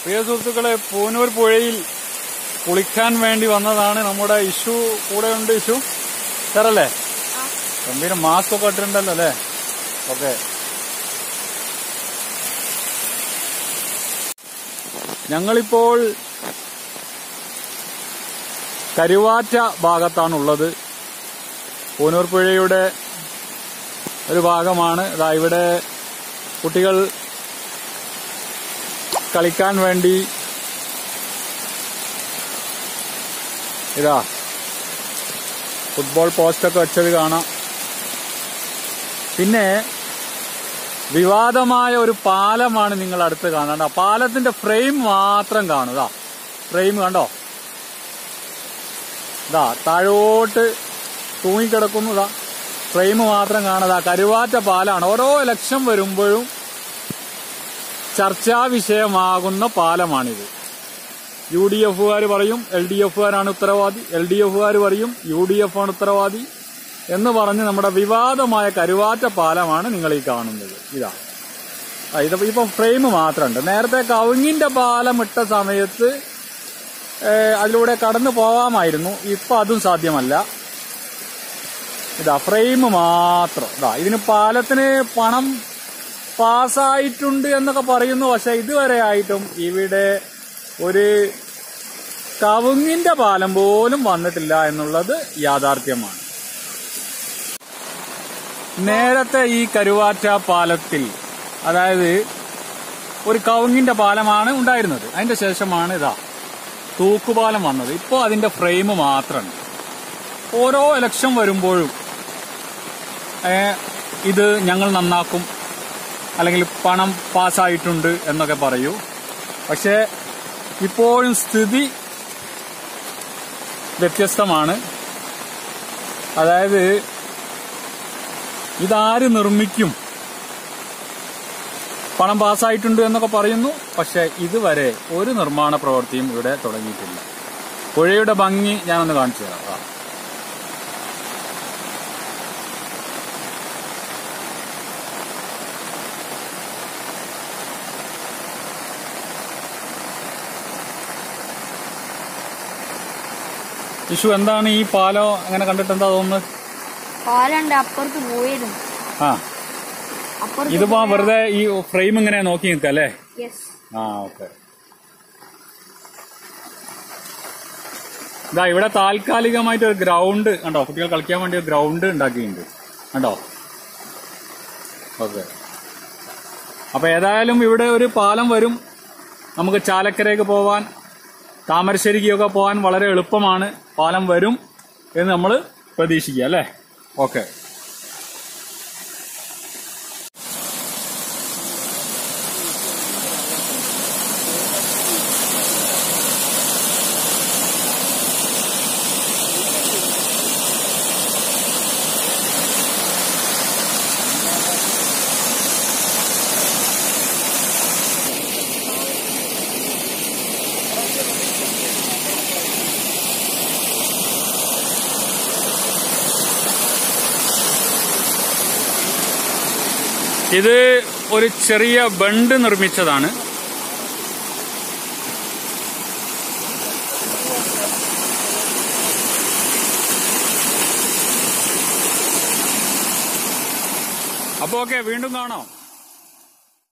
പ്രിയ സുഹൃത്തുക്കളെ പൂനൂർ പുഴയിൽ കുളിക്കാൻ വേണ്ടി വന്നതാണ് നമ്മുടെ ഇഷു കൂടെ ഉണ്ട് ഇഷു സാറല്ലേ ഗംഭീര മാസ്ക് ഒക്കെ ഇട്ടിട്ടുണ്ടല്ലോ അല്ലേ ഓക്കെ ഞങ്ങളിപ്പോൾ കരുവാറ്റ ഭാഗത്താണുള്ളത് പൂനൂർ പുഴയുടെ ഒരു ഭാഗമാണ് ഇതാ ഇവിടെ കുട്ടികൾ കളിക്കാൻ വേണ്ടി ഇതാ ഫുട്ബോൾ പോസ്റ്റൊക്കെ വെച്ചത് കാണാം പിന്നെ വിവാദമായ ഒരു പാലമാണ് നിങ്ങൾ അടുത്ത് കാണേണ്ട ആ പാലത്തിന്റെ ഫ്രെയിം മാത്രം കാണുക ഫ്രെയിം കണ്ടോ ഇതാ താഴോട്ട് തൂങ്ങിക്കിടക്കുന്നതാ ഫ്രെയിം മാത്രം കാണുക കരുവാറ്റ പാലാണ് ഓരോ ഇലക്ഷൻ വരുമ്പോഴും ചർച്ചാ വിഷയമാകുന്ന പാലമാണിത് യു ഡി എഫുകാർ പറയും എൽ ഡി എഫുകാരാണ് ഉത്തരവാദി എൽ ഡി എഫുകാർ പറയും യു ഡി എഫ് ആണ് ഉത്തരവാദി എന്ന് പറഞ്ഞ് നമ്മുടെ വിവാദമായ കരുവാറ്റ പാലമാണ് നിങ്ങൾ ഈ കാണുന്നത് ഇതാ ആ, ഇത് ഇപ്പം ഫ്രെയിം മാത്രമുണ്ട് നേരത്തെ കവുങ്ങിന്റെ പാലം ഇട്ട സമയത്ത് ഏ, അതിലൂടെ കടന്നു പോവാമായിരുന്നു ഇപ്പൊ അതും സാധ്യമല്ല ഇതാ ഫ്രെയിം മാത്രം ഇതാ ഇതിന് പാലത്തിന് പണം പാസ്സായിട്ടുണ്ട് എന്നൊക്കെ പറയുന്നു പക്ഷെ ഇതുവരെ ആയിട്ടും ഇവിടെ ഒരു കവുങ്ങിന്റെ പാലം പോലും വന്നിട്ടില്ല എന്നുള്ളത് യാഥാർത്ഥ്യമാണ് നേരത്തെ ഈ കരുവാറ്റ പാലത്തിൽ അതായത് ഒരു കവുങ്ങിന്റെ പാലമാണ് ഉണ്ടായിരുന്നത് അതിന്റെ ശേഷമാണ് ഇതാ തൂക്കുപാലം വന്നത് ഇപ്പോൾ അതിന്റെ ഫ്രെയിം മാത്രമാണ് ഓരോ ഇലക്ഷൻ വരുമ്പോഴും ഏ, ഇത് ഞങ്ങൾ നന്നാക്കും അല്ലെങ്കിൽ പണം പാസ്സായിട്ടുണ്ട് എന്നൊക്കെ പറയൂ പക്ഷേ ഇപ്പോഴും സ്ഥിതി വ്യത്യസ്തമാണ് അതായത് ഇതാര് നിർമ്മിക്കും പണം പാസ്സായിട്ടുണ്ട് എന്നൊക്കെ പറയുന്നു പക്ഷെ ഇതുവരെ ഒരു നിർമ്മാണ പ്രവൃത്തിയും ഇവിടെ തുടങ്ങിയിട്ടില്ല പുഴയുടെ ഭംഗി ഞാനൊന്ന് കാണിച്ചു തരാം ആ. ഇഷു എന്താണ് ഈ പാലം അങ്ങനെ കണ്ടിട്ട് എന്താ തോന്നുന്നത് പാലുണ്ട് അപ്പുറത്ത് പോയിരുന്നു ആ അപ്പുറത്ത് ഇതിപ്പോ വെറുതെ ഈ ഫ്രെയിം ഇങ്ങനെ നോക്കി നിൽക്കാം അല്ലേ യെസ് ആ ഓക്കെ ഇതാ ഇവിടെ താൽക്കാലികമായിട്ട് ഒരു ഗ്രൗണ്ട് കണ്ടോ കുട്ടികൾ കളിക്കാൻ വേണ്ടി ഒരു ഗ്രൗണ്ട് ഉണ്ടാക്കിയിട്ടുണ്ട് കണ്ടോ ഓക്കെ അപ്പൊ ഏതായാലും ഇവിടെ ഒരു പാലം വരും നമുക്ക് ചാലക്കരയ്ക്ക് പോവാൻ താമരശ്ശേരിക്കൊക്കെ പോകാൻ വളരെ എളുപ്പമാണ് പാലം വരും എന്ന് നമ്മൾ പ്രതീക്ഷിക്കുക അല്ലേ ഓക്കെ ഇത് ഒരു ചെറിയ ബണ്ട് നിർമ്മിച്ചതാണ് അപ്പൊ ഓക്കെ വീണ്ടും കാണാം